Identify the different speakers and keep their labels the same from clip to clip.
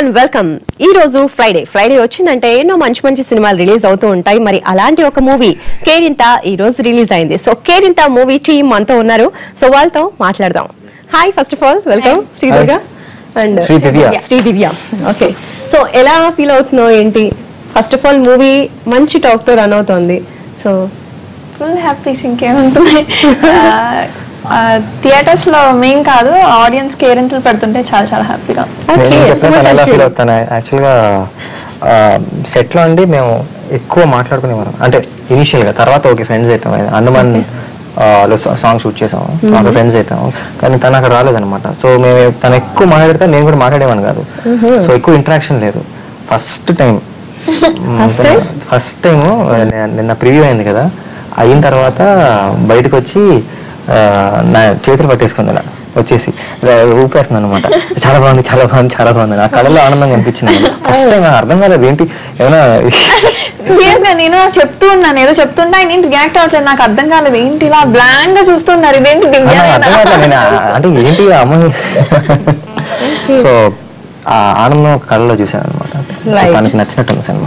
Speaker 1: And welcome ఈ రోజు Friday Friday వచ్చిందంటే ఎన్నో మంచి మంచి సినిమాలు రిలీజ్ అవుతూ ఉంటాయి మరి అలాంటి ఒక మూవీ కేరింత ఈ రోజు రిలీజ్ అయింది సో కేరింత మూవీ టీమ్ అంతా ఉన్నారు సో వాళ్ళతో మాట్లాడదాం hi first of all welcome Sridurga and
Speaker 2: Sri Divya.
Speaker 1: Sri Divya okay so ఎలా ఫీల్ అవుతున్నావు ఏంటి ఫస్ట్ ఆఫ్ ఆల్ మూవీ మంచి టాక్ తో రన్ అవుతోంది సో
Speaker 3: ఫుల్ హ్యాపీస్ ఇంకేముంటుంది థియేటర్స్ లో మేం కాదు ఆడియన్స్ కేరింతలు పెడుతుంటే చాలా చాలా హ్యాపీగా
Speaker 2: నేను చెప్పిన తను ఎలా ఫీల్ అవుతాను యాక్చువల్గా సెట్లో అండి మేము ఎక్కువ మాట్లాడుకునేవారం అంటే ఇనిషియల్ గా తర్వాత ఓకే ఫ్రెండ్స్ అవుతాం అండమాన్ సాంగ్ షూట్ చేసాము మాకు ఫ్రెండ్స్ అవుతాము కానీ తను అక్కడ రాలేదన్నమాట సో మేము తను ఎక్కువ మాట్లాడితే నేను కూడా మాట్లాడేవాను కాదు సో ఎక్కువ ఇంటరాక్షన్ లేదు first time
Speaker 1: First time?
Speaker 2: First time నిన్న ప్రివ్యూ అయింది కదా అయిన తర్వాత బయటకు వచ్చి ఆ, నా చేతులు పట్టేసుకుంది ఇలా వచ్చేసి ఇలా ఊపేస్తుంది అనమాట చాలా బాగుంది చాలా బాగుంది చాలా బాగుంది నా కళ్ళలో ఆనందంగా అనిపించింది ఫస్ట్ టైం నాకు అర్థం కాలేదు ఏంటి ఏమైనా
Speaker 3: సీరియస్ గా నేను చెప్తూ ఉన్నాను ఏదో చెప్తుంటే ఆయన ఏంటి రియాక్ట్ అవ్వట్లేదు నాకు అర్థం కాలేదు ఏంటి ఇలా బ్లాంక్ గా చూస్తున్నారు ఇదేంటి దివ్య
Speaker 2: నాకు అర్థం కావట్లేదు నేను ఆ- అంటే ఏంటి ఆ అమ్మాయి సో ఆ ఆనందం కళ్ళలో చూసాను అనమాట
Speaker 1: Right.
Speaker 2: తనకి నచ్చినట్టుంది సినిమా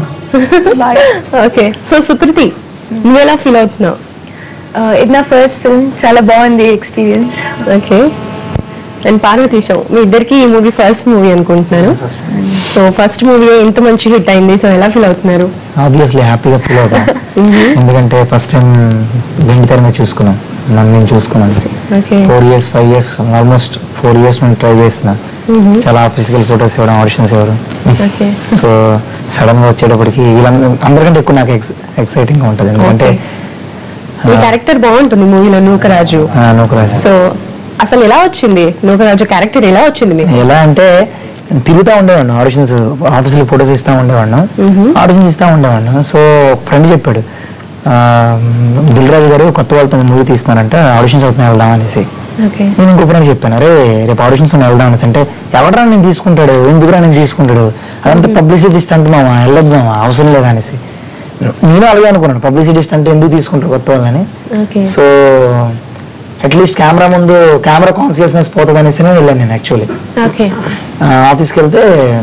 Speaker 1: ఓకే సో సుకృతి నువ్వు ఎలా ఫీల్ అవుతున్నావు
Speaker 4: ఇది నా ఫస్ట్ ఫిల్మ్ చాలా బాగుంది ఎక్స్పీరియన్స్
Speaker 1: ఓకే అండ్ పార్వతీశం మీ ఇద్దరికి ఈ మూవీ ఫస్ట్ మూవీ అనుకుంటున్నాను సో ఫస్ట్ మూవీ ఇంత మంచి హిట్ అయింది సో ఎలా ఫీల్ అవుతున్నారు
Speaker 5: ఆబ్వియస్లీ హ్యాపీగా ఫీల్ అవుతాం ఎందుకంటే ఫస్ట్ టైం వెండి తెర మీద చూసుకున్నాం నన్ను నేను చూసుకున్నాను
Speaker 1: okay
Speaker 5: four years five years almost four years నేను ట్రై చేస్తున్నా చాలా ఫిజికల్ ఫొటోస్ ఇవ్వడం ఆడిషన్స్ ఇవ్వడం
Speaker 1: ఓకే
Speaker 5: సో సడన్ గా వచ్చేటప్పటికి వీళ్ళందరూ అందరికంటే ఎక్కువ నాకు ఎక్సైటింగ్ గా ఉంటుంది ఎందుకంటే
Speaker 1: మీ క్యారెక్టర్ బాగుంటుంది మూవీలో నూకరాజు
Speaker 5: నూకరాజు
Speaker 1: సో అసలు ఎలా వచ్చింది నూకరాజు క్యారెక్టర్ ఎలా వచ్చింది మీకు
Speaker 5: ఎలా అంటే తిరుగుతూ ఉండేవాడిని ఆడిషన్స్ ఆఫీస్లో ఫొటోస్ ఇస్తూ ఉండేవాడిని ఆడిషన్స్ ఇస్తూ ఉండేవాడిని సో ఫ్రెండ్ చెప్పాడు ఆ, దిల్ రాజు గారు కొత్త వాళ్ళతో మూవీ తీస్తున్నారంటే ఆడిషన్స్ అవుతున్నాయి వెళ్దాం అనేసి
Speaker 1: ఓకే
Speaker 5: నేను ఇంకో ఫ్రెండ్ చెప్పాను అరే రేపు ఆడిషన్స్ ఉన్నాయి వెళ్దాం అనేసి అంటే ఎవడరా నేను తీసుకుంటాడు ఎందుకురా నేను తీసుకుంటాడు అదంతా పబ్లిసిటీ స్టంట్ మామ వెళ్ళొద్దామా అవసరం లేదు అనేసి నేను అలాగే అనుకున్నాను పబ్లిసిటీ స్టంట్ ఎందుకు తీసుకుంటారు కొత్త వాళ్ళని
Speaker 1: ఓకే
Speaker 5: సో అట్లీస్ట్ కెమెరా ముందు కెమెరా కాన్సియస్నెస్ పోతుంది అనేసి వెళ్ళాను నేను యాక్చువల్లీ
Speaker 1: ఓకే
Speaker 5: ఆఫీస్కి వెళ్తే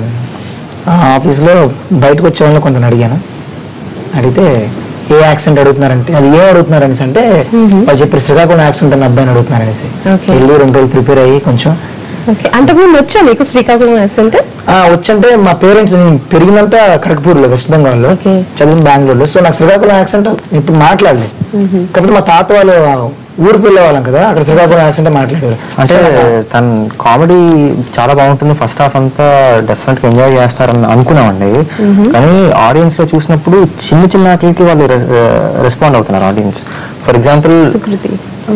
Speaker 5: ఆ ఆఫీస్లో బయటకు వచ్చే వాళ్ళని కొంత అడిగాను అడిగితే ఏ యాక్సిడెంట్ అడుగుతున్నారంటే అది ఏం అడుగుతున్నారు అనేసి అంటే వాళ్ళు చెప్పారు శ్రీకాకుళం యాక్సిడెంట్ అన్న అబ్బాయిని అడుగుతున్నారు అనేసి
Speaker 1: Okay.
Speaker 5: వెళ్ళి రెండు రోజులు ప్రిపేర్ అయ్యి కొంచెం
Speaker 1: ఓకే అంతకుముందు వచ్చా మీకు శ్రీకాకుళం అసెంట్
Speaker 5: ఆ, వచ్చంటే మా పేరెంట్స్ నేను పెరిగినంత ఖరగ్పూర్లో వెస్ట్ బెంగాల్లో
Speaker 1: Okay.
Speaker 5: చదివిన బెంగళూరులో సో నాకు శ్రీకాకుళం యాక్సెంట్ ఇప్పుడు మాట్లాడలేదు కాకపోతే మా తాత వాళ్ళు ఊరికి వెళ్ళే వాళ్ళం కదా అక్కడ శ్రీకాకుళం యాక్సెంట్ మాట్లాడారు
Speaker 2: అంటే తన కామెడీ చాలా బాగుంటుంది ఫస్ట్ హాఫ్ అంతా డెఫినెట్ గా ఎంజాయ్ చేస్తారని అనుకున్నామండి కానీ ఆడియన్స్ లో చూసినప్పుడు చిన్న చిన్న వాటికి వాళ్ళు రెస్పాండ్ అవుతున్నారు ఆడియన్స్ ఫర్ ఎగ్జాంపుల్
Speaker 1: సుకృతి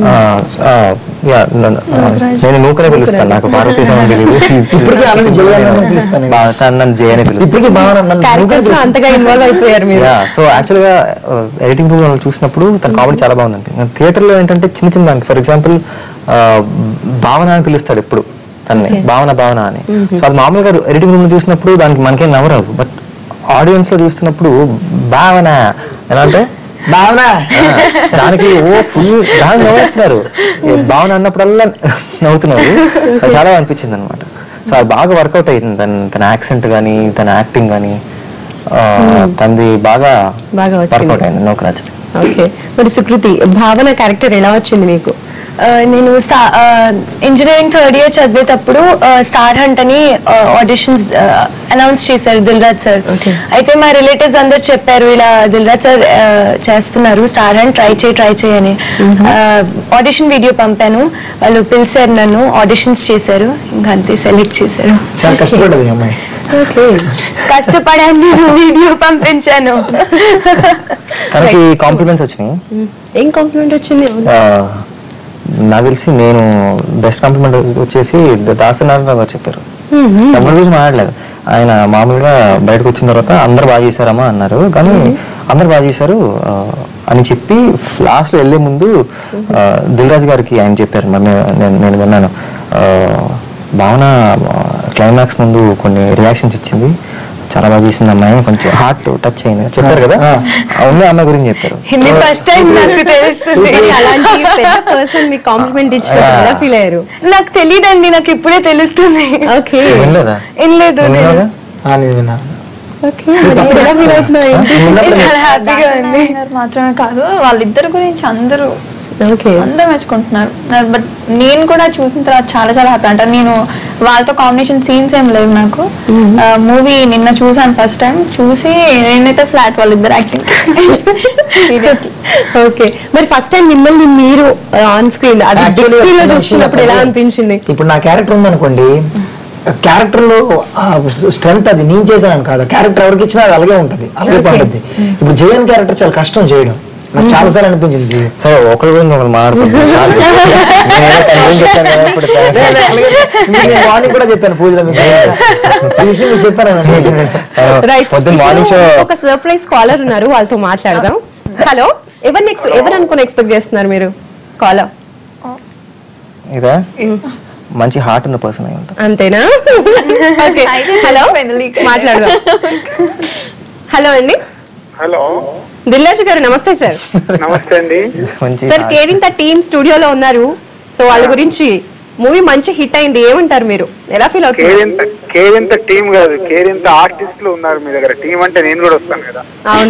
Speaker 2: నేను నూకనే పిలుస్తాను నాకు భారతదేశం అని తెలియదు
Speaker 5: ఇప్పటికీ ఆమెను జయ అని పిలుస్తాను నేను.
Speaker 2: బా- తను నన్ను జయ అని పిలుస్తాను
Speaker 5: ఇప్పటికీ భావన నన్ను
Speaker 1: క్యారెక్టర్స్ లో అంతగా ఇన్వాల్వ్ అయిపోయారు మీరు
Speaker 2: యా సో యాక్చువల్ గా ఎడిటింగ్ రూమ్ లో చూసినప్పుడు తన కామెడీ చాలా బాగుందండి థియేటర్ లో ఏంటంటే చిన్న చిన్న దానికి ఫర్ ఎగ్జాంపుల్ భావన అని పిలుస్తాడు ఎప్పుడు తన్ని భావన భావన అని సో అది మామూలుగా ఎడిటింగ్ రూమ్ లో చూసినప్పుడు దానికి మనకేం నవ్వరాదు బట్ ఆడియన్స్ లో చూస్తున్నప్పుడు భావన ఎలా అంటే
Speaker 5: భావన
Speaker 2: ఆ, దానికి ఓ ఫుల్ దానికి నవ్వేస్తున్నారు ఏ భావన అన్నప్పుడల్లా నవ్వుతున్నారు అది చాలా బాగా అనిపించింది అనమాట సో అది బాగా వర్కౌట్ అయింది తన తన యాక్సెంట్ కానీ తన యాక్టింగ్ కానీ తనది బాగా
Speaker 1: బాగా వచ్చింది.
Speaker 2: వర్కౌట్ అయింది నోకు నచ్చింది
Speaker 1: ఓకే మరి సుకృతి భావన క్యారెక్టర్ ఎలా వచ్చింది మీకు
Speaker 4: నేను స్టా ఇంజనీరింగ్ థర్డ్ ఇయర్ చదివేటప్పుడు స్టార్ హంట్ అని ఆడిషన్స్ అనౌన్స్ చేశారు దిల్రాజ్ సార్
Speaker 1: Okay.
Speaker 4: అయితే మా రిలేటివ్స్ అందరు చెప్పారు ఇలా దిల్రాజ్ సార్ చేస్తున్నారు స్టార్ హంట్ ట్రై చేయి ట్రై చేయి అని ఆడిషన్ వీడియో పంపాను వాళ్ళు పిలిచారు నన్ను ఆడిషన్స్ చేశారు ఇంకా అంతే సెలెక్ట్ చేశారు
Speaker 5: చాలా కష్టపడ్డది ఈ అమ్మాయి
Speaker 1: ఓకే
Speaker 4: కష్టపడాను వీడియో పంపించాను
Speaker 2: తనకి కాంప్లిమెంట్స్ వచ్చినాయి
Speaker 1: ఏం కాంప్లిమెంట్ వచ్చింది
Speaker 2: ఆ, నాకు తెలిసి నేను బెస్ట్ కాంప్లిమెంట్ వచ్చేసి దాసనారాయణ గారు చెప్పారు ఎవరి గురించి మాట్లాడలేదు ఆయన మామూలుగా బయటకు వచ్చిన తర్వాత అందరు బాగా చేశారమ్మా అన్నారు కానీ అందరు బాగా చేశారు ఆ, అని చెప్పి లాస్ట్ లో వెళ్లే ముందు ఆ, దిల్ రాజు గారికి ఆయన చెప్పారు మరి మే- నేను నేను విన్నాను ఆ, భావన క్లైమాక్స్ ముందు కొన్ని రియాక్షన్స్ ఇచ్చింది చాలా బాగా చేసింది అమ్మాయి కొంచెం హార్ట్ టచ్ అయింది చెప్పారు కదా ఆ ఉన్న అమ్మాయి గురించి చెప్పారు
Speaker 4: ఇది ఫస్ట్ టైం నాకు తెలుస్తుంది
Speaker 1: అలాంటి పెద్ద పర్సన్ మీకు కాంప్లిమెంట్ ఇచ్చిన ఎలా ఫీల్ అయ్యారు
Speaker 4: నాకు తెలియదండి నాకు ఇప్పుడే తెలుస్తుంది
Speaker 1: ఓకే
Speaker 2: వినలేదా
Speaker 4: ఏం లేదు
Speaker 2: వినలేదా?
Speaker 5: ఆ, నేను విన్నాను
Speaker 1: ఓకే మరి ఎలా feel అవుతున్నావు ఏంటి?
Speaker 5: విన్నప్పుడు
Speaker 4: చాలా హ్యాపీగా ఉంది
Speaker 3: గారు మాత్రమే కాదు వాళ్ళిద్దరి గురించి అందరూ
Speaker 1: ఓకే
Speaker 3: అందరూ మెచ్చుకుంటున్నారు బట్ నేను కూడా చూసిన తర్వాత చాలా చాలా హ్యాపీ అంటే నేను వాళ్ళతో కాంబినేషన్ సీన్స్ ఏం లేవు నాకు మూవీ నిన్న చూసాను ఫస్ట్ టైం చూసి నేనైతే ఫ్లాట్ వాళ్ళిద్దరు యాక్టింగ్ సీరియస్లీ
Speaker 1: ఓకే మరి ఫస్ట్ టైం మిమ్మల్ని మీరు ఆన్ స్క్రీన్ అది బిగ్
Speaker 5: Actually,
Speaker 1: స్క్రీన్ లో
Speaker 5: చిన్న
Speaker 1: చూసినప్పుడు ఎలా
Speaker 5: చిన్న
Speaker 1: అనిపించింది
Speaker 5: ఇప్పుడు నా క్యారెక్టర్ ఉందనుకోండి క్యారెక్టర్ లో స్ట్రెంత్ అది నేను చేశానని కాదు క్యారెక్టర్ ఎవరికి ఇచ్చినా అది అలాగే ఉంటది అలాగే పండుద్ది ఇప్పుడు జయన్ క్యారెక్టర్ చాలా కష్టం చేయడం నాకు చాలా సార్లు అనిపించింది
Speaker 2: సరే ఒకరి గురించి ఒకరు మాట్లాడుకుంటున్నాం చాలు. నేను ఏదో తన గురించి చెప్పాను కదా, ఇప్పుడు తన-
Speaker 5: మార్నింగ్ కూడా చెప్పాను పూజలో మీకు ఈ విషయం మీకు చెప్పాను
Speaker 1: రైట్
Speaker 2: పొద్దున్న మార్నింగ్ షో
Speaker 1: ఒక సర్ప్రైజ్ కాలర్ ఉన్నారు వాళ్ళతో మాట్లాడదాం హలో ఎవరు నెక్స్ట్ ఎవరు అనుకుని ఎక్స్పెక్ట్ చేస్తున్నారు మీరు కాలర్
Speaker 2: ఇదా మంచి హార్ట్ ఉన్న పర్సన్ అయి ఉంటాం
Speaker 1: అంతేనా ఓకే హలో మాట్లాడదాం హలో అండి
Speaker 6: హలో
Speaker 1: దిల్లాజు గారు నమస్తే సార్
Speaker 6: నమస్తే అండి
Speaker 2: మంచి
Speaker 1: సార్
Speaker 2: heart.
Speaker 1: కేరింత టీమ్ స్టూడియోలో ఉన్నారు సో వాళ్ళ గురించి మూవీ మంచి హిట్ అయింది ఏమంటారు మీరు ఎలా ఫీల్ అవుతున్నారు
Speaker 6: కేరింత కేరింత టీం కాదు కేరింత ఆర్టిస్టులు ఉన్నారు మీ దగ్గర టీం అంటే నేను కూడా వస్తాను కదా
Speaker 1: అవును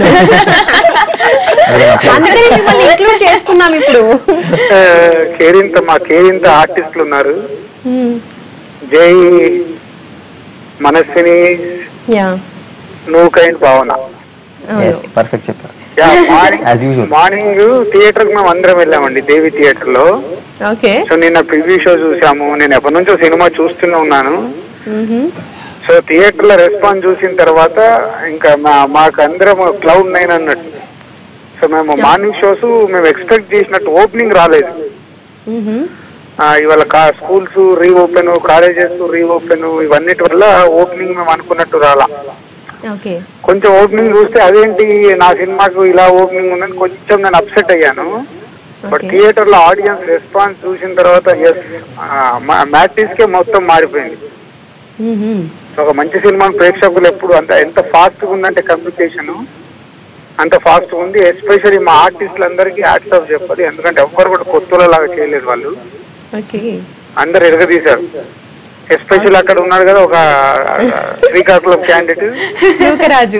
Speaker 1: అందుకని మిమ్మల్ని ఇంక్లూడ్ చేసుకున్నాం ఇప్పుడు
Speaker 6: ఆ, కేరింత మా కేరింత ఆర్టిస్టులు ఉన్నారు జై మనస్విని
Speaker 1: యా
Speaker 6: నువ్వు కైండ్ భావన
Speaker 2: ఎస్ పర్ఫెక్ట్ చెప్పారు
Speaker 6: yeah, morning
Speaker 2: As usual.
Speaker 6: Morning theatre కి మేము అందరం వెళ్ళామండి దేవి థియేటర్ లో
Speaker 1: ఓకే
Speaker 6: సో నిన్న ప్రివ్యూ షో చూసాము నేను ఎప్పటి నుంచో సినిమా చూస్తూనే ఉన్నాను సో థియేటర్ లో రెస్పాన్స్ చూసిన తర్వాత ఇంకా మా మాకు అందరం క్లౌడ్ నైన్ అన్నట్టు సో మేము మార్నింగ్ షోస్ మేము ఎక్స్పెక్ట్ చేసినట్టు ఓపెనింగ్ రాలేదు ఆ, ఇవాళ స్కూల్స్ రీఓపెన్ కాలేజెస్ రీఓపెన్ ఇవన్నిటి వల్ల ఓపెనింగ్ మేము అనుకున్నట్టు రాలా
Speaker 1: ఓకే
Speaker 6: కొంచెం ఓపెనింగ్ చూస్తే అదేంటి నా సినిమాకు ఇలా ఓపెనింగ్ ఉందని కొంచెం నేను అప్సెట్ అయ్యాను బట్
Speaker 1: Okay.
Speaker 6: థియేటర్ లో ఆడియన్స్ రెస్పాన్స్ చూసిన తర్వాత ఎస్ మ్యాట్రీస్ కే మొత్తం మారిపోయింది సో ఒక మంచి సినిమాని ప్రేక్షకులు ఎప్పుడు అంత ఎంత ఫాస్ట్ గా ఉందంటే కమ్యూనికేషన్ అంత ఫాస్ట్ ఉంది ఎస్పెషల్లీ మా ఆర్టిస్టులు అందరికీ హ్యాట్స్ ఆఫ్ చెప్పాలి ఎందుకంటే ఎవ్వరు కూడా కొత్తలో లాగా చేయలేదు వాళ్ళు
Speaker 1: ఓకే
Speaker 6: అందరు ఎరగదీశారు ఎస్పెషల్ అక్కడ ఉన్నాడు కదా ఒక శ్రీకాకుళం క్యాండిడేట్
Speaker 1: యూకరాజు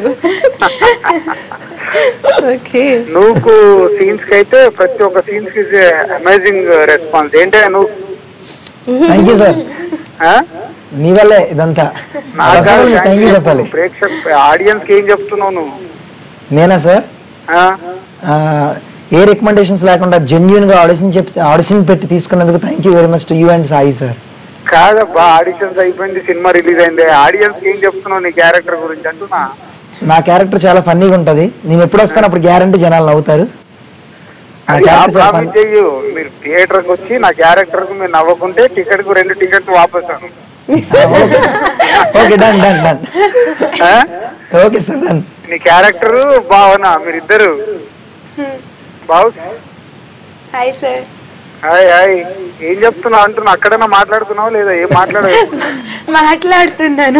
Speaker 1: ఓకే
Speaker 6: నువ్వుకు సీన్స్ కి అయితే ప్రతి ఒక్క సీన్స్ కి అమేజింగ్ రెస్పాన్స్ ఏంటంటే నువ్వు
Speaker 5: థ్యాంక్ యూ సార్
Speaker 6: ఆ?
Speaker 5: మీ వల్లే ఇదంతా
Speaker 6: నాకు కాదు,
Speaker 5: థ్యాంక్ యూ చెప్పాలి
Speaker 6: ప్రేక్షక ఆడియన్స్ కి ఏం చెప్తున్నావు నువ్వు
Speaker 5: నేనా సార్
Speaker 6: ఆ?
Speaker 5: ఆ, ఏ రికమెండేషన్స్ లేకుండా జెన్యున్ గా ఆడిషన్ చెప్తే ఆడిషన్ పెట్టి తీసుకున్నందుకు thank you very much to you and Sai sir
Speaker 6: కాదబ్బా ఆడిషన్స్ అయిపోయింది సినిమా రిలీజ్ అయింది ఆడియన్స్ కి ఏం చెప్తున్నావు నీ క్యారెక్టర్ గురించి అంటున్నా
Speaker 5: నా క్యారెక్టర్ చాలా ఫన్నీగా ఉంటది నేను ఎప్పుడు వస్తాను అప్పుడు గ్యారంటీ జనాలు నవ్వుతారు నా
Speaker 6: అది ఆ
Speaker 5: character చాలా
Speaker 6: ప్రామిస్ చెయ్యు మీరు థియేటర్ కి వచ్చి నా క్యారెక్టర్ కు మీరు నవ్వకుంటే టికెట్ కు రెండు టికెట్లు వాపస్ అను.
Speaker 5: ఓకే డన్ డన్ డన్
Speaker 6: ఆ?
Speaker 5: ఓకే సార్ డన్
Speaker 6: నీ క్యారెక్టర్ భావన మీరిద్దరు బావు
Speaker 4: హాయ్ సార్
Speaker 6: హాయ్ హాయ్ ఏం చెప్తున్నావు అంటున్నా అక్కడైనా మాట్లాడుతున్నావు లేదా ఏం మాట్లాడవు
Speaker 4: మాట్లాడుతున్నాను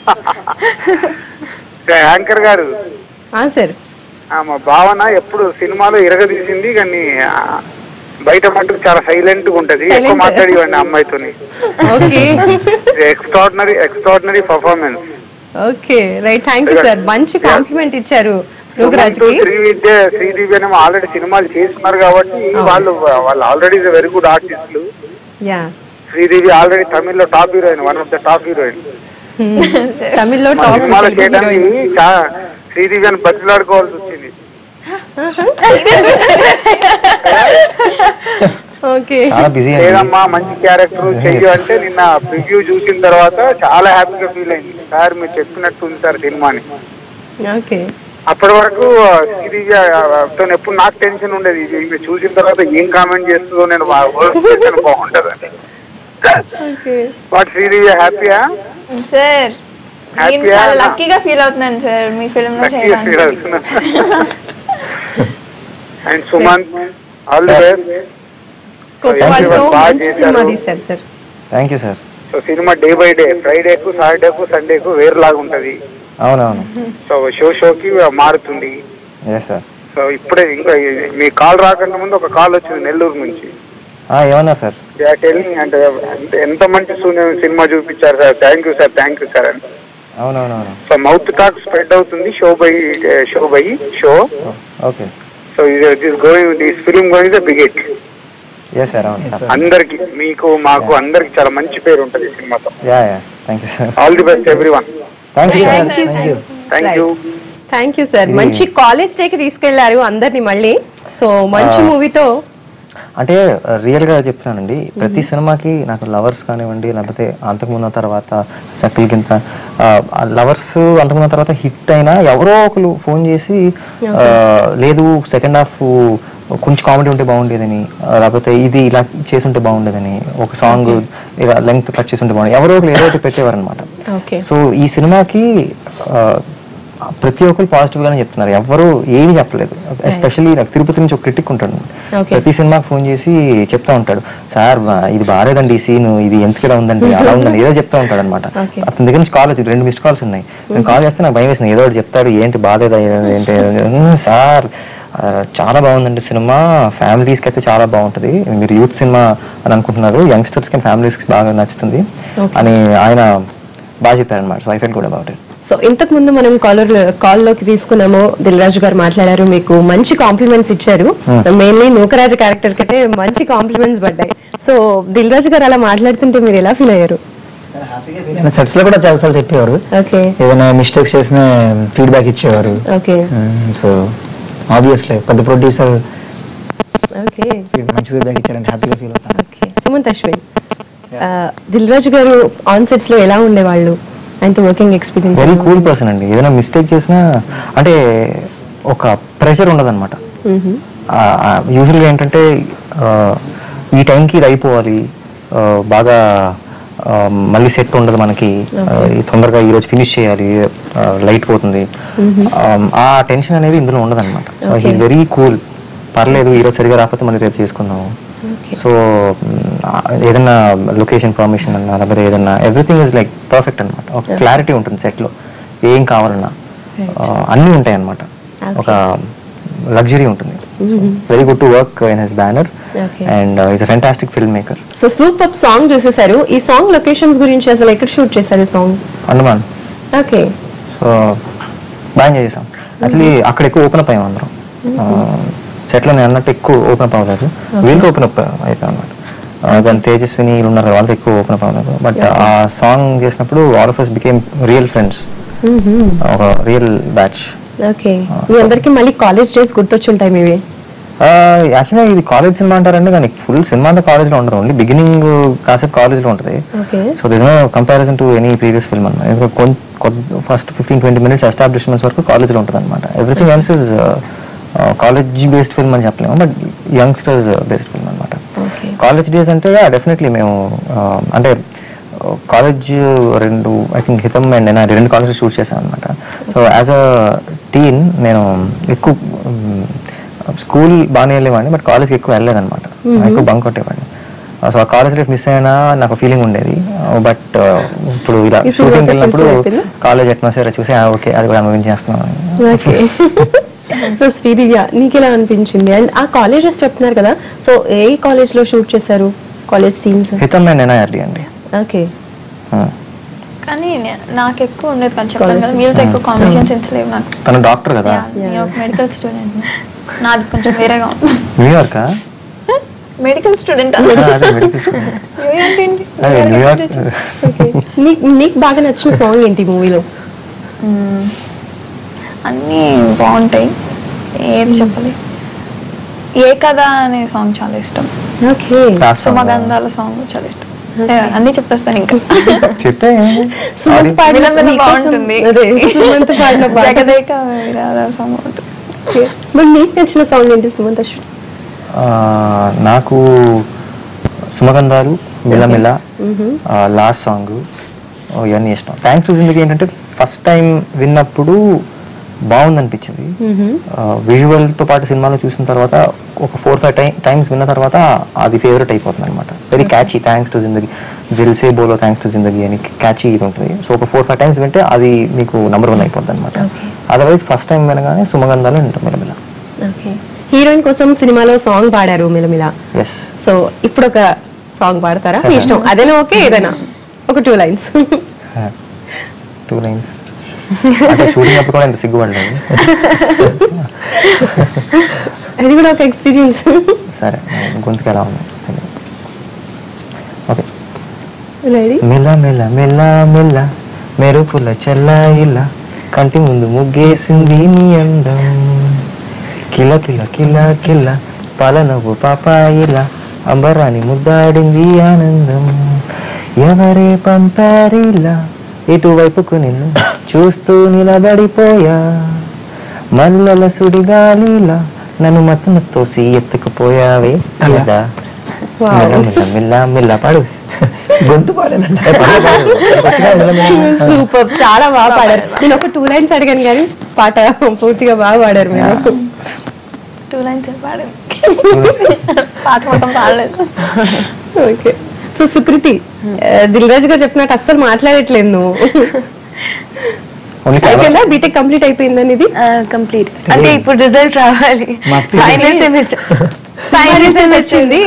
Speaker 6: యాంకర్ గారు
Speaker 1: సార్
Speaker 6: ఆ, మా భావన ఎప్పుడు సినిమాలో ఇరగదీసింది కానీ ఆ, బయట మటుకు చాలా సైలెంట్ గా ఉంటది ఎక్కువ
Speaker 1: Silent.
Speaker 6: మాట్లాడేవాడిని అమ్మాయితోని
Speaker 1: okay
Speaker 6: extraordinary extraordinary performance
Speaker 1: okay right thank you sir మంచి కాంప్లిమెంట్ ఇచ్చారు యోగరాజ్కి
Speaker 6: శ్రీ విద్య శ్రీదేవి అని ఆల్రెడీ సినిమాలు చేస్తున్నారు కాబట్టి వాళ్ళు వాళ్ళు ఆల్రెడీ వెరీ గుడ్ ఆర్టిస్టులు
Speaker 1: యా
Speaker 6: శ్రీదేవి ఆల్రెడీ తమిళ్లో top heroine one of the top heroine
Speaker 1: తమిళ్లో
Speaker 6: మా
Speaker 1: టాప్
Speaker 6: సినిమాలో చేయడానికి చా- శ్రీదేవి అని బతిలాడుకోవాల్సి వచ్చింది
Speaker 1: ఓకే
Speaker 2: చాలా బిజీ అండి
Speaker 6: లేదమ్మా మంచి క్యారెక్టర్ చెయ్యి అంటే నిన్న ప్రివ్యూ చూసిన తర్వాత చాలా హ్యాపీగా ఫీల్ అయింది సార్ మీరు చెప్పినట్టు ఉంది సార్ సినిమాని
Speaker 1: ఓకే
Speaker 6: అప్పటి వరకు ఆ, శ్రీదేవి ఆ, తను ఎప్పుడు నాకు టెన్షన్ ఉండేది ఇది ఈమె చూసిన తర్వాత ఏం కామెంట్ చేస్తుందో నేను చేస్తాను బాగుంటది అని
Speaker 1: ఓకే
Speaker 6: బట్ శ్రీదేవి హ్యాపీయా
Speaker 3: సార్ నేను
Speaker 6: Happy
Speaker 3: చాలా
Speaker 6: ఆ?
Speaker 3: లక్కీగా ఫీల్ అవుతున్నాను సార్ మీ ఫిల్మ్ లో చేయడానికి
Speaker 6: and Sumanth all the best
Speaker 1: కొత్త
Speaker 6: Thank you,
Speaker 1: వాళ్ళతో
Speaker 6: బాగా
Speaker 1: మంచి
Speaker 6: చేశారు.
Speaker 1: సినిమా తీశారు sir
Speaker 2: thank you sir
Speaker 6: so సినిమా డే బై డే ఫ్రైడేకు సాటర్డేకు సండేకు వేరేలాగా ఉంటది
Speaker 2: అవునవును
Speaker 6: సో షో షోకి మారుతుంది
Speaker 2: ఎస్ సార్
Speaker 6: సో ఇప్పుడే ఇంకా మీ కాల్ రాకుండా ముందు ఒక కాల్ వచ్చింది నెల్లూరు నుంచి
Speaker 2: ఏమన్నారు సార్
Speaker 6: టెలింగ్ అంటే ఎంత- ఎంత మంచి సు- సినిమా చూపించారు sir thank you sir thank you sir అని
Speaker 2: అవునవునవును
Speaker 6: సో మౌత్ టాక్ స్ప్రెడ్ అవుతుంది show by show by show
Speaker 2: okay
Speaker 6: so this going this film going the big hit
Speaker 2: yes sir అవును
Speaker 6: అందరికి మీకు మాకు అందరికి చాలా మంచి పేరు ఉంటుంది ఈ సినిమాతో
Speaker 2: yeah yeah thank you sir
Speaker 6: all the best everyone
Speaker 2: thank you sir
Speaker 3: Thank you,
Speaker 2: thank you
Speaker 6: thank you
Speaker 1: thank you sir
Speaker 2: ఇది-
Speaker 1: మంచి కాలేజ్ డేకి తీసుకెళ్లారు అందరిని మళ్ళీ సో మంచి
Speaker 2: ఆ.
Speaker 1: మూవీతో
Speaker 2: అంటే రియల్గా చెప్తున్నానండి ప్రతి సినిమాకి నాకు లవర్స్ కానివ్వండి లేకపోతే అంతకుమున్న తర్వాత సకిల్ కింద లవర్స్ అంతకుమున్న తర్వాత హిట్ అయినా ఎవరో ఒకరు ఫోన్ చేసి ఆ, లేదు సెకండ్ హాఫ్ కొంచెం కామెడీ ఉంటే బాగుండేదని ఆ, లేకపోతే ఇది ఇలా చేసి ఉంటే బాగుండేదని ఒక సాంగ్ ఇలా లెంగ్త్ కట్ చేసి ఉంటే బాగుండేది ఎవరో ఒకరు ఏదో ఒకటి పెట్టేవారు అనమాట
Speaker 1: ఓకే
Speaker 2: సో ఈ సినిమాకి ఆ, ప్రతి ఒక్కరు పాజిటివ్ గానే చెప్తున్నారు ఎవరు ఏమీ చెప్పలేదు ఎస్పెషల్లీ నాకు తిరుపతి నుంచి ఒక క్రిటిక్ ఉంటాడు
Speaker 1: Okay.
Speaker 2: ప్రతి సినిమాకి ఫోన్ చేసి చెప్తా ఉంటాడు సార్ బా- ఇది బాగాలేదండి ఈ సీన్ ఇది ఎందుకు ఇలా ఉందండి అలా ఉందండి ఏదో చెప్తా ఉంటాడు అనమాట
Speaker 1: Okay.
Speaker 2: అతని దగ్గర నుంచి కాల్ వచ్చింది రెండు మిస్డ్ కాల్స్ ఉన్నాయి నేను కాల్ చేస్తే నాకు భయం వేసింది ఏదో ఒకటి చెప్తాడు ఏంటి బాగాలేదా ఏదో- ఏంటి "ఉమ్, సార్ ఆ, చాలా బాగుందండి సినిమా ఫ్యామిలీస్కి అయితే చాలా బాగుంటుంది మీరు యూత్ సినిమా అని అనుకుంటున్నారు యంగ్స్టర్స్ కి ఫ్యామిలీస్కి బాగా నచ్చుతుంది
Speaker 1: Okay.
Speaker 2: అని ఆయన బాగా చెప్పారు అనమాట so I felt good about it
Speaker 1: so ఇంతకు ముందు మనం కాలర్ కాల్ లోకి తీసుకున్నాము దిల్ రాజు గారు మాట్లాడారు మీకు మంచి కాంప్లిమెంట్స్ ఇచ్చారు మెయిన్లీ నూకరాజు క్యారెక్టర్ కి అయితే మంచి కాంప్లిమెంట్స్ పడ్డాయి సో దిల్ రాజు గారు అలా మాట్లాడుతుంటే మీరు ఎలా ఫీల్ అయ్యారు
Speaker 5: సెట్స్ లో కూడా చాలా సార్లు చెప్పేవారు
Speaker 1: ఓకే
Speaker 5: ఏదైనా మిస్టేక్స్ చేసిన ఫీడ్బ్యాక్ ఇచ్చేవారు
Speaker 1: ఓకే
Speaker 5: సో ఆబ్వియస్లీ పెద్ద ప్రొడ్యూసర్
Speaker 1: ఓకే
Speaker 5: మంచి ఫీడ్బ్యాక్ ఇచ్చారంటే హ్యాపీగా ఫీల్ అవుతాను
Speaker 1: ఓకే సుమంత్ అశ్విన్ దిల్ రాజు గారు ఆన్ సెట్స్ లో ఎలా ఉండేవాళ్ళు ఆయనతో working experience
Speaker 2: very cool person అండి ఏదైనా మిస్టేక్ చేసినా అంటే ఒక ప్రెషర్ ఉండదన్నమాట యూజువల్గా ఏంటంటే ఆ, ఈ టైంకి ఇది అయిపోవాలి ఆ, బాగా ఆ, మళ్ళీ సెట్ ఉండదు మనకి ఆ, ఈ తొందరగా ఈరోజు ఫినిష్ చేయాలి లైట్ పోతుంది ఆ, ఆ టెన్షన్ అనేది ఇందులో ఉండదన్నమాట so
Speaker 1: Okay.
Speaker 2: He's very cool పర్లేదు ఈరోజు సరిగా రాకపోతే మళ్ళీ రేపు చేసుకుందాము సో ఏదైనా లొకేషన్ పర్మిషన్ అన్నా లేకపోతే ఏదన్నా ఎవ్రీథింగ్ ఇస్ లైక్ పర్ఫెక్ట్ అనమాట ఒక క్లారిటీ ఉంటుంది set లో ఏం కావాలన్నా ఆ, అన్నీ ఉంటాయి అనమాట ఒక లగ్జరీ ఉంటుంది very good to work in his banner
Speaker 1: Okay.
Speaker 2: And is a fantastic film maker
Speaker 1: so super song చూసేశారు ఈ సాంగ్ లొకేషన్స్ గురించి అసలు ఎక్కడ షూట్ చేశారు ఈ సాంగ్
Speaker 2: అండమాన్
Speaker 1: ఓకే
Speaker 2: సో బాగా ఎంజాయ్ చేసాం యాక్చువల్లీ అక్కడ ఎక్కువ ఓపెన్ అప్ అయ్యాం అందరం సెట్లో నేను అన్నట్టు ఎక్కువ ఓపెన్ అప్ అవ్వలేదు వీళ్ళతో ఓపెన్ అప్ అయిపోయాం అనమాట దాని తేజస్విని వీళ్ళు ఉన్నారు వాళ్ళతో ఎక్కువ ఓపెన్ అప్ అవ్వలేదు బట్ ఆ సాంగ్ చేసినప్పుడు all of us became real friends ఒక రియల్ బ్యాచ్
Speaker 1: ఓకే మీ అందరికి మళ్ళీ కాలేజ్ డేస్ గుర్తొచ్చి ఉంటాయి మీవి
Speaker 2: యాక్చువల్గా ఇది కాలేజ్ సినిమా అంటారండి కానీ ఫుల్ సినిమా అంతా కాలేజ్లో ఉండదు ఓన్లీ బిగినింగ్ కాసేపు కాలేజ్లో ఉంటుంది
Speaker 1: okay
Speaker 2: so this no comparison to any previous film అన్నమాట ఎందుకంటే first fifteen twenty minutes establishments వరకు కాలేజ్లో ఉంటుంది అనమాట everything else is college based film అని చెప్పలేము బట్ యంగ్స్టర్స్ బేస్డ్ ఫిల్మ్ అనమాట
Speaker 1: Okay.
Speaker 2: కాలేజ్ డేస్ అంటే డెఫినెట్లీ మేము uh, అంటే కాలేజ్ రెండు ఐ థింక్ హితం అండ్ నేను రెండు కాలేజ్ షూట్ చేశాను అనమాట సో యాజ్ అ టీన్ నేను ఎక్కువ స్కూల్ బాగానే వెళ్ళేవాడిని బట్ కాలేజ్కి ఎక్కువ వెళ్ళలేదన్నమాట ఎక్కువ బంక్ కొట్టేవాడిని సో ఆ కాలేజ్ లైఫ్ మిస్ అయినా నాకు ఫీలింగ్ ఉండేది బట్ ఇప్పుడు ఇలా
Speaker 1: ఈ సినిమాతో
Speaker 2: షూటింగ్ వెళ్ళినప్పుడు
Speaker 1: fulfill అయిపోయిందా?
Speaker 2: కాలేజ్ అట్మాస్ఫియర్ చూసి ఓకే అది కూడా అనుభవించేస్తున్నాను
Speaker 1: ఓకే సో శ్రీదివ్య నీకు ఎలా అనిపించింది అండ్ ఆ కాలేజెస్ చెప్తున్నారు కదా సో ఏ కాలేజ్ లో షూట్ చేశారు college scenes
Speaker 2: HITAM and NIRD అండి
Speaker 1: ఓకే
Speaker 2: Hmm.
Speaker 3: కానీ నే- నాకు ఎక్కువ ఉండేది కానీ చెప్పాను కదా వీళ్ళతో ఎక్కువ కాంబినేషన్ సెన్స్ లేవు నాకు
Speaker 2: తను డాక్టర్ కదా
Speaker 3: Yeah, నేను ఒక మెడికల్ స్టూడెంట్ నాది కొంచెం వేరేగా ఉంది
Speaker 2: న్యూయార్కా
Speaker 3: మెడికల్ స్టూడెంట్
Speaker 2: అదే మెడికల్ స్కూల్ అదే న్యూయార్క్
Speaker 1: నీకు నీకు బాగా నచ్చిన సాంగ్ ఏంటి మూవీలో
Speaker 3: అన్నీ బాగుంటాయి ఏది చెప్పాలి ఏ కథ అనే సాంగ్ చాలా ఇష్టం
Speaker 1: ఓకే
Speaker 3: సుమగంధాల సాంగ్ చాలా ఇష్టం ఏ, అన్నీ చెప్పేస్తాను ఇంకా
Speaker 2: చెప్పే
Speaker 1: సుమంత్ పాడిన
Speaker 3: విలన్
Speaker 1: నీకోసం-
Speaker 3: బాగుంటుంది
Speaker 1: అదే సుమంత్ పాడిన పాట
Speaker 3: జగదేక విరాధ సాంగ్ బాగుంటుంది
Speaker 1: Okay. మరి నీకు నచ్చిన సాంగ్ ఏంటి సుమంత్ అశ్విన్
Speaker 2: ఆ, నాకు సుమగంధాలు మిలమిల లాస్ట్ సాంగ్ ఇవన్నీ ఇష్టం థ్యాంక్స్ టు జిందగీ ఏంటంటే ఫస్ట్ టైం విన్నప్పుడు బాగుంది అనిపించింది విజువల్తో పాటు సినిమాలో చూసిన తర్వాత ఒక ఫోర్ ఫైవ్ టైం టైమ్స్ విన్న తర్వాత అది ఫేవరెట్ అయిపోతుంది అనమాట వెరీ క్యాచీ థ్యాంక్స్ టు జిందగీ దిల్ సే బోలో థ్యాంక్స్ టు జిందగీ అని క్యాచీ ఇది ఉంటుంది సో ఒక ఫోర్ ఫైవ్ టైమ్స్ వింటే అది మీకు నెంబర్ వన్ అయిపోతుంది అనమాట అదర్వైజ్ ఫస్ట్ టైం వినగానే సుమగంధాలు వింటాం మిలమిల
Speaker 1: ఓకే హీరోయిన్ కోసం సినిమాలో సాంగ్ పాడారు మిలమిల
Speaker 2: ఎస్
Speaker 1: సో ఇప్పుడు ఒక సాంగ్ పాడతారా మీ ఇష్టం అదేనా ఓకే ఏదైనా ఒక టూ లైన్స్
Speaker 2: టూ లైన్స్ అంటే షూటింగ్ అప్పుడు కూడా ఇంత సిగ్గుపడలేదు
Speaker 1: అది కూడా ఒక ఎక్స్పీరియన్స్
Speaker 2: సరే గొంతుకు ఎలా ఉంది తెలియదు. ఓకే
Speaker 1: రెడీ
Speaker 2: మెల్ల మెల్ల మెల్ల మెల్ల మెరుపుల చెల్ల ఇలా కంటి ముందు ముగ్గేసింది నీ అందం కిల కిల కిల కిల పాలనవ్వు పాపాయిలా అంబరాని ముద్దాడింది ఆనందం ఎవరే పంపారిలా ఇటువైపుకు నిన్ను చూస్తూ నిలబడిపోయా మల్లల సుడిగాలిలా నన్ను మతన తోసి ఎత్తుకుపోయావే
Speaker 5: అలా.
Speaker 2: లేదా మెల్ల మెల్ల మెల్ల మెల్ల పాడు
Speaker 5: గొంతు బాగాలేదంట
Speaker 2: ఏ, పర్లేదు, పర్లేదు. ఇక్కడికి వచ్చినా మెల్ల మెల్ల.
Speaker 1: సూపర్ చాలా బాగా పాడారు నేను ఒక టూ లైన్స్ అడిగాను కానీ పాట పూర్తిగా బాగా పాడారు మీరు
Speaker 3: టూ లైన్స్ పాడాను పాట మొత్తం పాడలేదు
Speaker 1: ఓకే సో సుకృతి దిల్ రాజు గారు చెప్పినట్టు అస్సలు మాట్లాడట్లేదు నువ్వు
Speaker 2: ఓన్లీ కెమెరా
Speaker 1: అయిపోయిందా బీటెక్ కంప్లీట్ అయిపోయిందని ఇది
Speaker 4: కంప్లీట్ అంటే ఇప్పుడు రిజల్ట్ రావాలి
Speaker 5: మా
Speaker 4: ఫైనల్ సెమిస్టర్ ఫైనల్ సెమిస్టర్
Speaker 1: వచ్చింది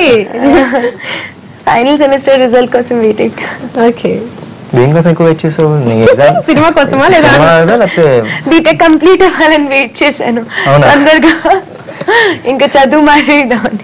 Speaker 4: ఫైనల్ సెమిస్టర్ రిజల్ట్ కోసం వెయిటింగ్
Speaker 1: ఓకే
Speaker 2: దేనికోసం ఎక్కువ వెయిట్ చేసావు నీ ఎగ్జామ్
Speaker 1: సినిమా కోసమా లేదా
Speaker 2: సినిమా లేదా లేకపోతే
Speaker 4: బీటెక్ కంప్లీట్ అవ్వాలని వెయిట్ చేశాను
Speaker 2: అవునా?
Speaker 4: తొందరగా ఇంకా చదువు మానేద్దామని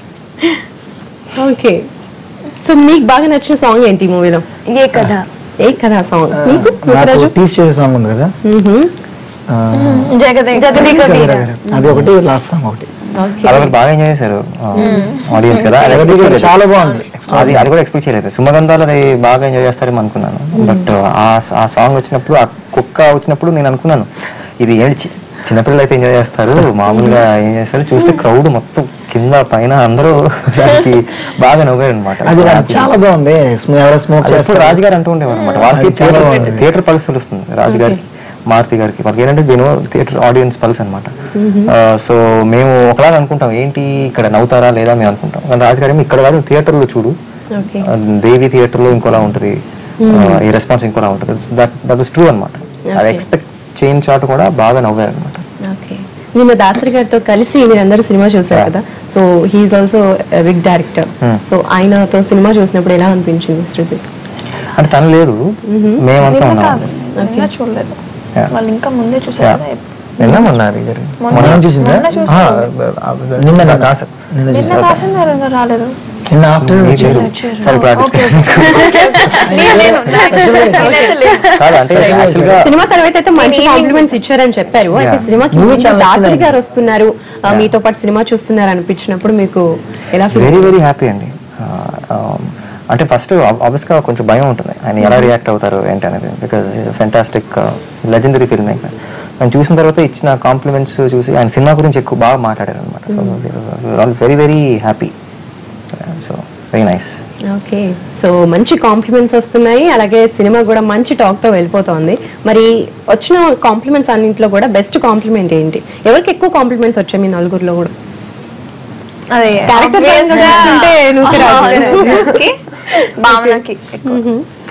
Speaker 1: ఓకే సో మీకు బాగా నచ్చిన సాంగ్ ఏంటి ఈ మూవీలో
Speaker 4: ఏ కదా
Speaker 1: ఏ కదా సాంగ్ మీకు
Speaker 5: నాకు
Speaker 1: ముత్తరాజు
Speaker 5: టీస్ చేసే సాంగ్ ఉంది కదా ఆ,
Speaker 3: జగదే
Speaker 4: జగదేక వీర
Speaker 5: అది ఒకటి లాస్ట్ సాంగ్ ఒకటి
Speaker 1: ఓకే
Speaker 2: అలా మీరు బాగా ఎంజాయ్ చేశారు ఆడియన్స్ కదా అది expect చేయలేదు.
Speaker 5: చాలా బాగుంది
Speaker 2: అది అది కూడా ఎక్స్పెక్ట్ చేయలేదు సుమగంధాలు అది బాగా ఎంజాయ్ చేస్తారేమో అనుకున్నాను బట్ ఆ ఆ సాంగ్ వచ్చినప్పుడు ఆ కుక్క వచ్చినప్పుడు నేను అనుకున్నాను ఇది ఏంటి చి- చిన్నపిల్లలు అయితే ఎంజాయ్ చేస్తారు మామూలుగా ఏం చేస్తారు చూస్తే క్రౌడ్ మొత్తం కింద పైన అందరూ దానికి బాగా నవ్వారు అనమాట
Speaker 5: అది చాలా బాగుంది స్మ- ఎవరో స్మోక్
Speaker 2: ఎప్పుడు
Speaker 5: చేస్తారు
Speaker 2: రాజుగారు అంటూ ఉండేవారు అనమాట వాళ్ళకి
Speaker 5: అది చాలా
Speaker 2: థియేటర్
Speaker 5: బాగుంది.
Speaker 2: థియేటర్ పల్స్ తెలుస్తుంది రాజుగారికి మారుతి గారికి వాళ్ళకి ఏంటంటే దీని థియేటర్ ఆడియన్స్ పల్స్ అనమాట సో మేము ఒకలాగా అనుకుంటాం ఏంటి ఇక్కడ నవ్వుతారా లేదా మేము అనుకుంటాం కానీ రాజుగారు ఏమో ఇక్కడ కాదు థియేటర్లో చూడు
Speaker 1: ఓకే
Speaker 2: ఆ, దేవి థియేటర్లో ఇంకోలా ఉంటుంది ఆ, ఈ రెస్పాన్స్ ఇంకోలా ఉంటుంది దట్ దట్ ఇస్ ట్రూ అనమాట అది
Speaker 1: Okay.
Speaker 2: ఎక్స్పెక్ట్ చేయని చాటు కూడా బాగా నవ్వారు అనమాట
Speaker 1: ఓకే నిన్న దాసరి గారితో కలిసి మీరందరూ సినిమా చూసారు కదా so he's also big director
Speaker 2: Hmm.
Speaker 1: So ఆయనతో సినిమా చూసినప్పుడు ఎలా అనిపించింది శృతి
Speaker 2: అంటే తను లేదు మేమంతా
Speaker 3: నిన్న
Speaker 2: ఉన్నాం
Speaker 3: కాదు నిన్న చూడలేదు
Speaker 2: Yeah.
Speaker 3: వాళ్ళు ఇంకా ముందే
Speaker 2: Yeah.
Speaker 3: చూసారు కదా
Speaker 2: నిన్న మొన్న అది జరిగింది.
Speaker 3: మొన్న-
Speaker 2: మొన్న
Speaker 5: చూసిందా?
Speaker 3: మొన్న చూసాను.
Speaker 2: ఆ, ఆ,
Speaker 5: నిన్న
Speaker 2: నా
Speaker 5: నిన్న.
Speaker 2: కాస
Speaker 5: నిన్న
Speaker 3: నిన్న
Speaker 5: చూసా.
Speaker 3: రాసిన ఇంకా రాలేదు
Speaker 5: నిన్న ఆఫ్టర్నూన్
Speaker 2: మీకు
Speaker 5: వచ్చారు
Speaker 2: లేదు. సరే ఇప్పుడు
Speaker 3: ఓకే
Speaker 2: artist.
Speaker 3: నేను లేను నేనైతే లేను.
Speaker 2: కాదు అంటే యాక్చువల్గా
Speaker 1: సినిమా తర్వాత అయితే మంచి
Speaker 3: నేను
Speaker 1: కాంప్లిమెంట్స్ ఇచ్చారని చెప్పారు అయితే
Speaker 2: Yeah.
Speaker 1: సినిమాకి
Speaker 5: Movie
Speaker 1: ముందు
Speaker 5: చాలా
Speaker 1: దాసరి
Speaker 5: నచ్చింది.
Speaker 1: గారు వస్తున్నారు ఆ, మీతో పాటు సినిమా చూస్తున్నారు అనిపించినప్పుడు మీకు ఎలా ఫీల్
Speaker 2: వెరీ వెరీ హ్యాపీ అండి ఆ, ఆ, అంటే ఫస్ట్ ఆబ్వియస్గా కొంచెం భయం ఉంటుంది ఆయన ఎలా రియాక్ట్ అవుతారు ఏంటి అనేది because is fantastic legendary film maker ఆయన చూసిన తర్వాత ఇచ్చిన కాంప్లిమెంట్స్ చూసి ఆయన సినిమా గురించి ఎక్కువ బాగా మాట్లాడారు అనమాట so all very very happy so very nice
Speaker 1: okay so మంచి కాంప్లిమెంట్స్ వస్తున్నాయి అలాగే సినిమా కూడా మంచి టాక్ తో వెళ్ళిపోతోంది మరి వచ్చిన కాంప్లిమెంట్స్ అన్నింటిలో కూడా బెస్ట్ కాంప్లిమెంట్ ఏంటి ఎవరికి ఎక్కువ కాంప్లిమెంట్స్ వచ్చాయి మీ నలుగురిలో కూడా
Speaker 3: అదే
Speaker 1: Character
Speaker 3: obvious
Speaker 1: పరంగా
Speaker 3: గా
Speaker 1: చూస్తుంటే నువ్వు రాజు.
Speaker 3: రాజుగారికి, భావనకి ఎక్కువ.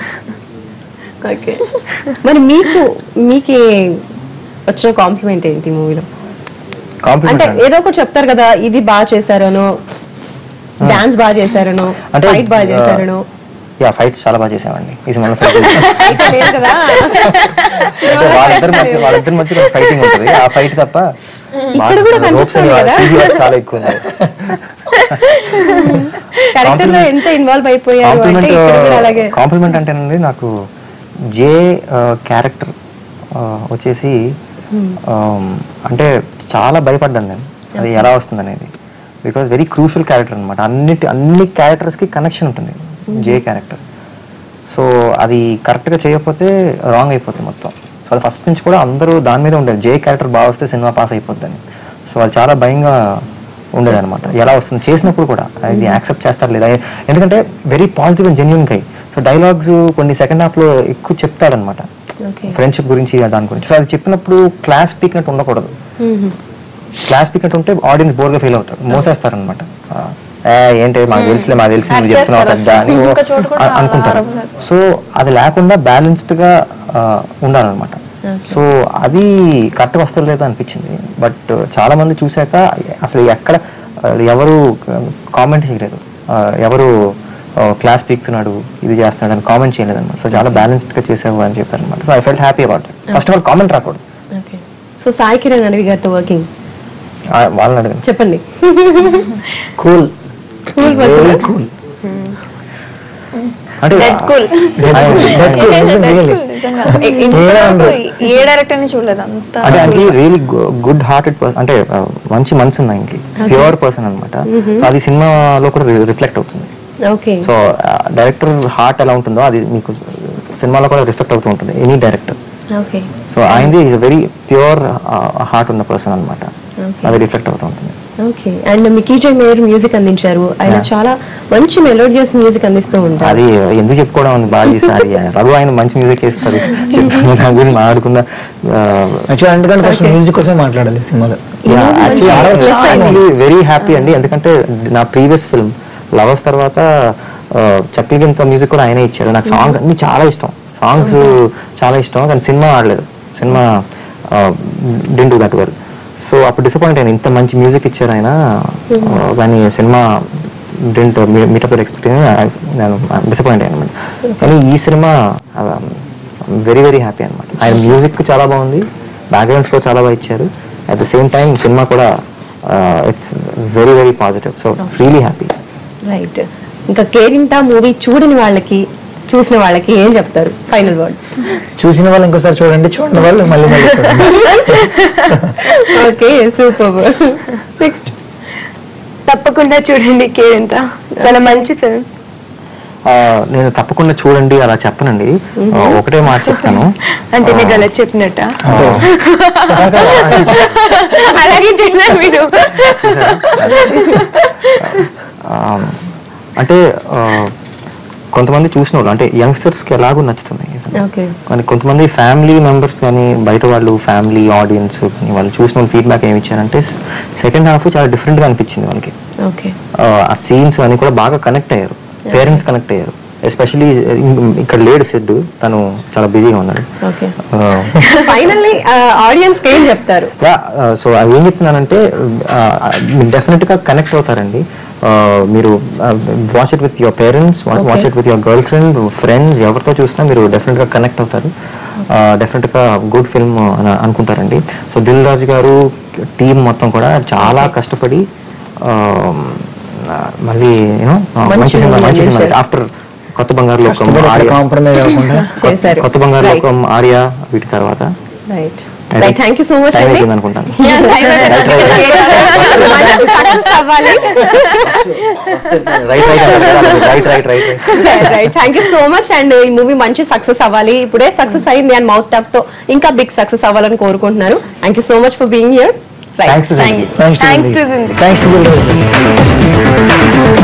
Speaker 1: ఓకే మరి మీకు మీకు వచ్చిన కాంప్లిమెంట్ ఏంటి మూవీలో అంటే
Speaker 2: కాంప్లిమెంట్
Speaker 1: ఏదో ఒకటి చెప్తారు కదా ఇది బాగా చేశారనో డాన్స్ బాగా చేశారనో
Speaker 2: అంటే
Speaker 1: ఫైట్ బాగా చేశారనో
Speaker 2: యా ఫైట్స్ చాలా బాగా చేసామండి ఈ సినిమాలో ఫైట్
Speaker 1: అయితే లేదు కదా
Speaker 2: వాళ్ళిద్దరి మధ్య వాళ్ళిద్దరి మధ్య ఫైటింగ్ ఉంటుంది ఆ ఫైట్ తప్ప
Speaker 1: ఇక్కడ కూడా
Speaker 2: ropes
Speaker 1: కనిపిస్తుంది
Speaker 2: అనేవి
Speaker 1: కదా.
Speaker 2: CG work చాలా ఎక్కువ ఉంది
Speaker 1: క్యారెక్టర్ లో ఎంత ఇన్వాల్వ్ అయిపోయారు అంటే ఇక్కడ కూడా అలాగే
Speaker 2: కాంప్లిమెంట్ కాంప్లిమెంట్ అంటేనండి నాకు జే క్యారెక్టర్ వచ్చేసి um, అంటే చాలా భయపడ్డాను నేను అది ఎలా వస్తుంది అనేది బికాస్ వెరీ క్రూషియల్ క్యారెక్టర్ అనమాట అన్నిటి అన్ని క్యారెక్టర్స్కి కనెక్షన్ ఉంటుంది జే క్యారెక్టర్ సో అది కరెక్ట్గా చేయకపోతే రాంగ్ అయిపోతుంది మొత్తం సో అది ఫస్ట్ నుంచి కూడా అందరూ దాని మీద ఉండేది జే క్యారెక్టర్ బాగా వస్తే సినిమా పాస్ అయిపోద్దని సో అది చాలా భయంగా ఉండేది అనమాట ఎలా వస్తుంది చేసినప్పుడు కూడా అది యాక్సెప్ట్ చేస్తారు లేదా ఎందుకంటే very positive and genuine guy so dialogues కొన్ని సెకండ్ హాఫ్లో ఎక్కువ చెప్తాడనమాట
Speaker 1: ఓకే
Speaker 2: ఫ్రెండ్షిప్ గురించి దాని గురించి సో అది చెప్పినప్పుడు క్లాస్ పీకినట్టు ఉండకూడదు క్లాస్ పీకినట్టు ఉంటే ఆడియన్స్ బోర్గా ఫీల్ అవుతారు మోసేస్తారనమాట ఏంటి మాకు తెలుసులే మాకు తెలిసి నువ్వు
Speaker 3: Act
Speaker 2: చెప్తున్నావు
Speaker 3: చేస్తారు
Speaker 2: పెద్ద అని
Speaker 3: అసలు.
Speaker 2: ఓ-
Speaker 3: ఒక్క చోట కూడా
Speaker 2: అ- అనుకుంటారు
Speaker 3: ఆరోపణలు.
Speaker 2: సో అది లేకుండా బ్యాలెన్స్డ్గా ఉండాలన్నమాట సో అది కరెక్ట్గా వస్తుంది లేదా అనిపించింది బట్ చాలా మంది చూశాక అసలు ఎక్కడ ఆ, ఎవరు కామెంట్ చేయలేదు ఆ, ఎవరు క్లాస్ పీక్తున్నాడు ఇది చేస్తున్నాడు అని కామెంట్ చేయలేదు అనమాట సో చాలా బ్యాలెన్స్డ్ గా చేసావు అని చెప్పారు అనమాట so I felt happy about first of all comment రాకూడదు
Speaker 1: ఓకే సో సాయి కిరణ్ అడవి గారితో వర్కింగ్
Speaker 2: ఆ, వాళ్ళని అడగండి
Speaker 1: చెప్పండి
Speaker 5: కూల్
Speaker 1: కూల్ పర్సన్
Speaker 5: కూల్
Speaker 2: అంటే
Speaker 3: Dead cool. నిజంగా. ఇ- ఇంతవరకు ఏ డైరెక్టర్ ని చూడలేదు అంత
Speaker 2: అంటే ఆయనకి రియలీ గుడ్ హార్టెడ్ పర్సన్ అంటే ఆ, మంచి మనసు ఉంది ఆయనకి ప్యూర్ పర్సన్ అనమాట సో అది సినిమాలో కూడా రిఫ్లెక్ట్ అవుతుంది
Speaker 1: ఓకే
Speaker 2: సో డైరెక్టర్ హార్ట్ ఎలా ఉంటుందో అది మీకు సినిమాలో కూడా రిఫ్లెక్ట్ అవుతూ ఉంటుంది ఎనీ డైరెక్టర్
Speaker 1: ఓకే
Speaker 2: సో ఆయనది ఈజ్ వెరీ ప్యూర్ హార్ట్ ఉన్న పర్సన్ అనమాట
Speaker 1: Okay.
Speaker 2: అది రిఫ్లెక్ట్ అవుతూ ఉంటుంది
Speaker 1: okay and Mickey J Meyer music అందించారు ఆయన
Speaker 2: Yeah.
Speaker 1: చాలా మంచి మెలోడియస్ మ్యూజిక్ అందిస్తూ ఉంటారు
Speaker 2: అది ఎందుకు చెప్పుకోవడం ఉంది బాగా ఈసారి రఘు ఆయన మంచి మ్యూజిక్ వేస్తారు చెప్పాను దాని గురించి మాట్లాడుకున్న
Speaker 5: యాక్చువల్ ఎందుకంటే ఫస్ట్
Speaker 1: Okay.
Speaker 5: మ్యూజిక్ కోసమే మాట్లాడాలి సినిమాలో
Speaker 1: మంచి plus అయింది.
Speaker 2: వెరీ హ్యాపీ అండి ఎందుకంటే నా ప్రీవియస్ ఫిల్మ్ లవర్స్ తర్వాత చక్కిలిగింత మ్యూజిక్ కూడా ఆయనే ఇచ్చాడు నాకు సాంగ్స్ అన్ని చాలా ఇష్టం సాంగ్స్ చాలా ఇష్టం కానీ సినిమా ఆడలేదు సినిమా didn't do that well so అప్పుడు డిసప్పాయింట్ అయినా ఇంత మంచి మ్యూజిక్ ఇచ్చారు ఆయన ఆ, కానీ సినిమా డింట్ మీటప్ ఎక్స్పెక్ట్ నేను డిసప్పాయింట్ అయ్యాను అనమాట కానీ ఈ సినిమా వెరీ వెరీ హ్యాపీ అనమాట ఆయన మ్యూజిక్ చాలా బాగుంది బ్యాక్గ్రౌండ్స్ కూడా చాలా బాగా ఇచ్చారు అట్ ద సేమ్ టైం సినిమా కూడా it's very very positive so really happy
Speaker 1: right ఇంకా కేరింత మూవీ చూడని వాళ్ళకి చూసిన వాళ్ళకి ఏం చెప్తారు ఫైనల్ వర్డ్
Speaker 5: చూసిన వాళ్ళు ఇంకోసారి చూడండి చూడని వాళ్ళు మళ్ళీ మళ్ళీ చూడండి
Speaker 1: ఓకే సూపర్ నెక్స్ట్
Speaker 4: తప్పకుండా చూడండి కేరింత చాలా మంచి ఫిల్మ్
Speaker 2: నేను తప్పకుండా చూడండి అలా చెప్పనండి ఆ, ఒకటే మాట చెప్తాను
Speaker 4: అంటే మీకు అలా చెప్పినట్ట
Speaker 2: అంటే
Speaker 4: అలాగే చెప్పినారు మీరు
Speaker 2: ఆ, అంటే ఆ, కొంతమంది చూసిన వాళ్ళు అంటే యంగ్స్టర్స్కి ఎలాగో నచ్చుతుంది ఈ సినిమా.
Speaker 1: ఓకే
Speaker 2: కానీ కొంతమంది ఫ్యామిలీ మెంబర్స్ కానీ బయట వాళ్ళు ఫ్యామిలీ ఆడియన్స్ కానీ వాళ్ళు చూసిన వాళ్ళు ఫీడ్బ్యాక్ ఏమి ఇచ్చారంటే సెకండ్ హాఫ్ చాలా డిఫరెంట్గా అనిపించింది వాళ్ళకి
Speaker 1: ఓకే
Speaker 2: ఆ, ఆ సీన్స్ అని కూడా బాగా కనెక్ట్ అయ్యారు పేరెంట్స్ కనెక్ట్ అయ్యారు ఎస్పెషలీ ఇక్కడ లేడు సిద్ధు తను చాలా బిజీగా ఉన్నాడు
Speaker 1: ఓకే ఫైనల్లీ ఆడియన్స్ కి ఏం చెప్తారు
Speaker 2: సో అది ఏం చెప్తున్నానంటే మీరు డెఫినెట్గా కనెక్ట్ అవుతారండి ఆ, మీరు watch it with your parents watch it with your girlfriend friends ఎవరితో చూసినా మీరు డెఫినెట్గా కనెక్ట్ అవుతారు డెఫినెట్గా గుడ్ ఫిల్మ్ అని అనుకుంటారండి సో దిల్ రాజు గారు టీం మొత్తం కూడా చాలా కష్టపడి ఆ, మళ్ళీ యూనో మంచి సినిమా మంచి సినిమా ఆఫ్టర్ కొత్త బంగారు లోకం
Speaker 5: కష్టపడి
Speaker 2: ఆర్య
Speaker 5: కాంప్రమైజ్ అవ్వకుండా
Speaker 1: చేశారు
Speaker 2: కొత్త బంగారు
Speaker 1: Right.
Speaker 2: లోకం ఆర్య వీటి తర్వాత
Speaker 1: right right thank you so much
Speaker 2: time
Speaker 1: అండి
Speaker 2: అయిపోయింది అనుకుంటాను
Speaker 1: సక్సెస్ అవ్వాలి
Speaker 2: right right right right right
Speaker 1: right thank you so much and ఈ మూవీ మంచి సక్సెస్ అవ్వాలి ఇప్పుడే సక్సెస్ అయింది అండ్ మౌత్ టాప్ తో ఇంకా బిగ్ సక్సెస్ అవ్వాలని కోరుకుంటున్నాను thank you so much for being here
Speaker 2: thanks to
Speaker 4: thanks to
Speaker 5: thanks to thanks to